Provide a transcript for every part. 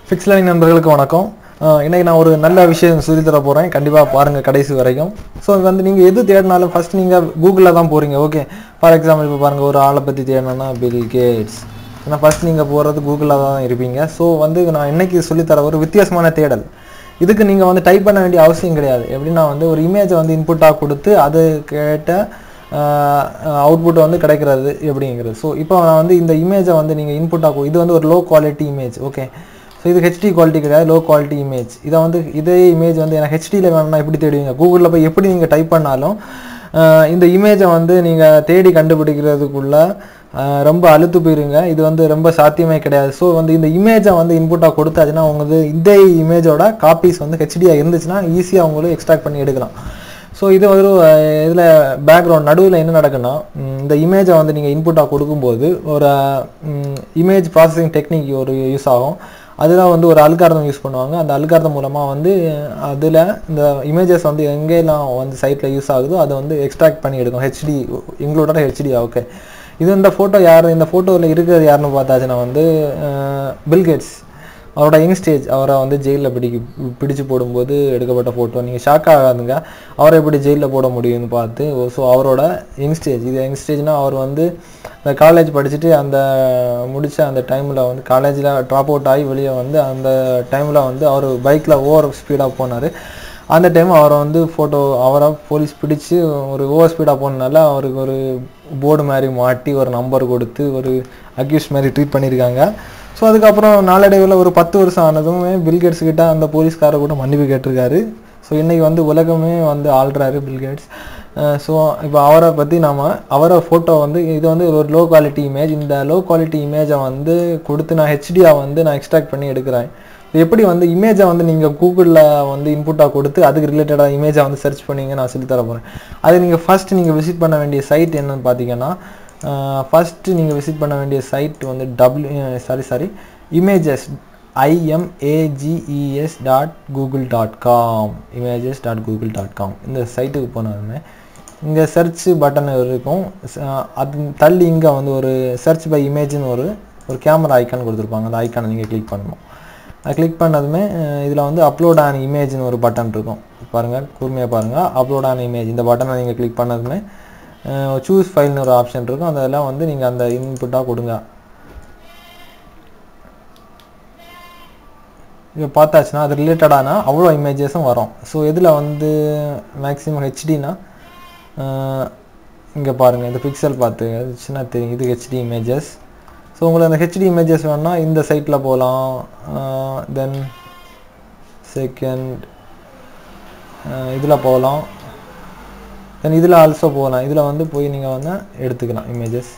fix line நண்பர்களுக்கு வணக்கம் அஹ் இன்னைக்கு நான் ஒரு நல்ல விஷயம் சொல்லித் தர போகிறேன் கண்டிப்பாக பாருங்கள் கடைசி வரைக்கும் ஸோ வந்து நீங்கள் எது தேடினாலும் ஃபஸ்ட் நீங்கள் கூகுளில் தான் போகிறீங்க ஓகே ஃபார் எக்ஸாம்பிள் இப்போ பாருங்கள் ஒரு ஆளை பற்றி தேடணும்னா பில் கேட்ஸ் ஏன்னா ஃபஸ்ட் நீங்கள் போகிறது கூகுளில் தான் இருப்பீங்க ஸோ வந்து நான் இன்னைக்கு சொல்லித்தர ஒரு வித்தியாசமான தேடல் இதுக்கு நீங்கள் வந்து டைப் பண்ண வேண்டிய அவசியம் கிடையாது எப்படின்னா வந்து ஒரு இமேஜை வந்து இன்புட்டாக கொடுத்து அது கேட்ட அவுட்புட் வந்து கிடைக்கிறது எப்படிங்கிறது ஸோ இப்போ நான் வந்து இந்த இமேஜை வந்து நீங்கள் இன்புட்டாக இது வந்து ஒரு low quality image okay so இது ஹெச்டி குவாலிட்டி கிடையாது லோ குவாலிட்டி இமேஜ் இதை வந்து இதே இமேஜ் வந்து எனக்கு ஹெச்டியில் வேணும்னா எப்படி தேடுவீங்க கூகுளில் போய் எப்படி நீங்கள் டைப் பண்ணாலும் ஆஹ் இந்த இமேஜை வந்து நீங்கள் தேடி கண்டுபிடிக்கிறதுக்குள்ள ஆஹ் ரொம்ப அழுத்து போயிருங்க இது வந்து ரொம்ப சாத்தியமே கிடையாது ஸோ வந்து இந்த இமேஜை வந்து இன்புட்டாக கொடுத்தாச்சுன்னா உங்களுக்கு இதே இமேஜோட காப்பீஸ் வந்து ஹெச்டியாக இருந்துச்சுன்னா ஈஸியாக உங்களுக்கு எக்ஸ்ட்ராக்ட் பண்ணி எடுக்கலாம் ஸோ இது ஒரு இதில் பேக்ரவுண்ட் நடுவில் என்ன நடக்குன்னா ம், இந்த இமேஜை வந்து நீங்கள் இன்புட்டாக கொடுக்கும்போது ஒரு இமேஜ் ப்ராசஸிங் டெக்னிக் ஒரு யூஸ் ஆகும் அதில் வந்து ஒரு அல்காரதம் யூஸ் பண்ணுவாங்க அந்த அல்காரதம் மூலமாக வந்து அதில் இந்த இமேஜஸ் வந்து எங்கெல்லாம் வந்து சைட்டில் யூஸ் ஆகுதோ அதை வந்து எக்ஸ்ட்ராக்ட் பண்ணி எடுக்கும் ஹெச்டி எங்களோட ஹெச்டி ஓகே இது இந்த ஃபோட்டோ யார் இந்த ஃபோட்டோவில் இருக்கிறது யாருன்னு பார்த்தாச்சுன்னா வந்து பில்கேட்ஸ் அவரோட யங் ஸ்டேஜ் அவரை வந்து ஜெயிலில் பிடிக்க பிடிச்சு போடும்போது எடுக்கப்பட்ட ஃபோட்டோ நீங்கள் ஷாக் ஆகாதுங்க அவரை எப்படி ஜெயிலில் போட முடியும்னு பார்த்து ஸோ அவரோட யங் ஸ்டேஜ் இது யங் ஸ்டேஜ்னால் அவர் வந்து இந்த காலேஜ் படிச்சுட்டு அந்த முடிச்ச அந்த டைமில் வந்து காலேஜில் ட்ராப் அவுட் ஆகி வெளியே வந்து அந்த டைமில் வந்து அவர் பைக்கில் ஓவர் ஸ்பீடாக போனார் அந்த டைம் அவரை வந்து ஃபோட்டோ அவரை போலீஸ் பிடிச்சு ஒரு ஓவர் ஸ்பீடாக போனனால அவருக்கு ஒரு போர்டு மாதிரி மாட்டி ஒரு நம்பர் கொடுத்து ஒரு அக்யூஸ் மாதிரி ட்ரீட் பண்ணியிருக்காங்க ஸோ அதுக்கப்புறம் நாளடைவில் ஒரு பத்து வருஷம் ஆனதுமே பில்கேட்ஸ் கிட்ட அந்த போலீஸ்கார கூட மன்னிப்பு கேட்டிருக்காரு ஸோ இன்னைக்கு வந்து உலகமே வந்து ஆள்றாரு பில்கேட்ஸ் ஸோ இப்போ அவரை பற்றி நாம அவரை ஃபோட்டோ வந்து இது வந்து ஒரு லோ குவாலிட்டி இமேஜ் இந்த லோ குவாலிட்டி இமேஜை வந்து கொடுத்து நான் ஹெச்டியாக வந்து நான் எக்ஸ்ட்ராக்ட் பண்ணி எடுக்கிறேன் இது எப்படி வந்து இமேஜை வந்து நீங்கள் கூகுளில் வந்து இன்புட்டாக கொடுத்து அதுக்கு ரிலேட்டடாக இமேஜை வந்து சர்ச் பண்ணீங்க நான் சொல்லி தர போகிறேன் அது நீங்கள் ஃபர்ஸ்ட் நீங்கள் விசிட் பண்ண வேண்டிய சைட் என்னன்னு பார்த்தீங்கன்னா ஃபஸ்ட்டு நீங்கள் விசிட் பண்ண வேண்டிய சைட் வந்து W sorry sorry images I M A G E S dot Google dot com images dot Google dot com இந்த சைட்டுக்கு போனதுமே இங்கே சர்ச் பட்டன் இருக்கும் ச- அது தள்ளி இங்கே வந்து ஒரு சர்ச் பை இமேஜ்னு ஒரு ஒரு கேமரா ஐக்கான் கொடுத்துருப்பாங்க அந்த ஐக்கானை நீங்கள் கிளிக் பண்ணணும் அது கிளிக் பண்ணதுமே இதில் வந்து அப்லோட் ஆன இமேஜ்னு ஒரு பட்டன் இருக்கும் பாருங்கள் கூர்மையாக பாருங்கள் அப்லோட் ஆன இமேஜ் இந்த பட்டனை நீங்கள் கிளிக் பண்ணதுமே சூஸ் ஃபைல்னு ஒரு ஆப்ஷன் இருக்கும் அதெல்லாம் வந்து நீங்கள் அந்த இன்புட்டாக கொடுங்க இப்போ பார்த்தாச்சுன்னா அது ரிலேட்டடான அவ்வளோ இமேஜஸும் வரும் ஸோ இதில் வந்து மேக்ஸிமம் ஹெச்டினா இங்கே பாருங்கள் இந்த பிக்சல் பார்த்து சின்ன தெரியும் இது ஹெச்டி இமேஜஸ் ஸோ உங்களுக்கு அந்த ஹெச்டி இமேஜஸ் வேணும்னா இந்த சைட்டில் போகலாம் தென் செகண்ட் இதில் போகலாம் தென் இதில் ஆல்சோ போகலாம் இதில் வந்து போய் நீங்கள் வந்து எடுத்துக்கலாம் இமேஜஸ்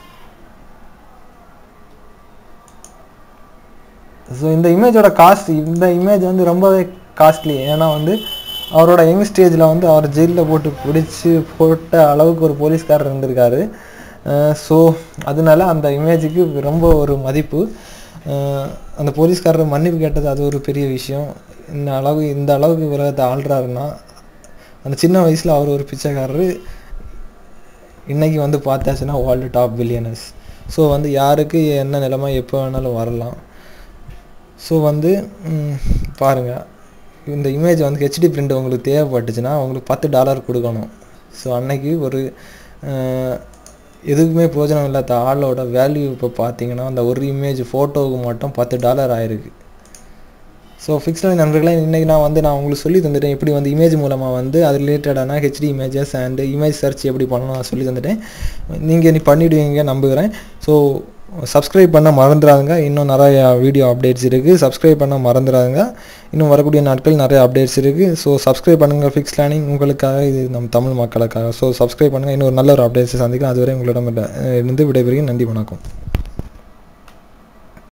ஸோ இந்த இமேஜோட காஸ்ட் இந்த இமேஜ் வந்து ரொம்பவே காஸ்ட்லி ஏன்னா வந்து அவரோட யங் ஸ்டேஜில் வந்து அவர் ஜெயிலில் போட்டு பிடிச்சி போட்ட அளவுக்கு ஒரு போலீஸ்காரர் இருந்திருக்காரு ஸோ அதனால அந்த இமேஜுக்கு ரொம்ப ஒரு மதிப்பு அஹ் அந்த போலீஸ்காரர் மன்னிப்பு கேட்டது அது ஒரு பெரிய விஷயம் இந்த அளவு இந்த அளவுக்கு உலகத்தை ஆள்றாருன்னா அந்த சின்ன வயசில் அவர் ஒரு பிச்சைக்காரரு இன்னைக்கு வந்து பார்த்தாச்சுன்னா வேர்ல்டு டாப் பில்லியனர்ஸ் ஸோ வந்து யாருக்கு என்ன நிலைமை எப்போ வேணாலும் வரலாம் ஸோ வந்து ம், பாருங்க இந்த இமேஜ் வந்து ஹெச்டி பிரிண்ட் உங்களுக்கு தேவைப்பட்டுச்சுன்னா உங்களுக்கு பத்து டாலர் கொடுக்கணும் ஸோ அன்னைக்கு ஒரு அஹ், எதுக்குமே பிரயோஜனம் இல்லாத ஆளோட வேல்யூ இப்போ பார்த்தீங்கன்னா அந்த ஒரு இமேஜ் ஃபோட்டோவுக்கு மட்டும் பத்து டாலர் ஆயிருக்கு ஸோ ஃபிக்ஸ்டு நண்பர்களே இன்றைக்கி நான் வந்து நான் உங்களுக்கு சொல்லி தந்துட்டேன் எப்படி வந்து இமேஜ் மூலமாக வந்து அது ரிலேட்டடான HD images and image search எப்படி பண்ணணும் நான் சொல்லி தந்துட்டேன் நீங்கள் நீ பண்ணிவிடுவீங்க நம்புகிறேன் ஸோ சப்ஸ்கிரைப் பண்ண மறந்துடாதுங்க இன்னும் நிறைய வீடியோ அப்டேட்ஸ் இருக்குது சப்ஸ்கிரைப் பண்ண மறந்துடாதுங்க இன்னும் வரக்கூடிய நாட்கள் நிறைய அப்டேட்ஸ் இருக்குது ஸோ சப்ஸ்கிரைப் பண்ணுங்கள் ஃபிக்ஸ் லேர்னிங் உங்களுக்காக இது நம் தமிழ் மக்களுக்காக ஸோ சப்ஸ்கிரைப் பண்ணுங்கள் இன்னும் ஒரு நல்ல ஒரு அப்டேட்ஸ் சந்திக்கலாம் அதுவரை உங்களிடம் இருந்து விடைபெறுகிறேன் நன்றி வணக்கம்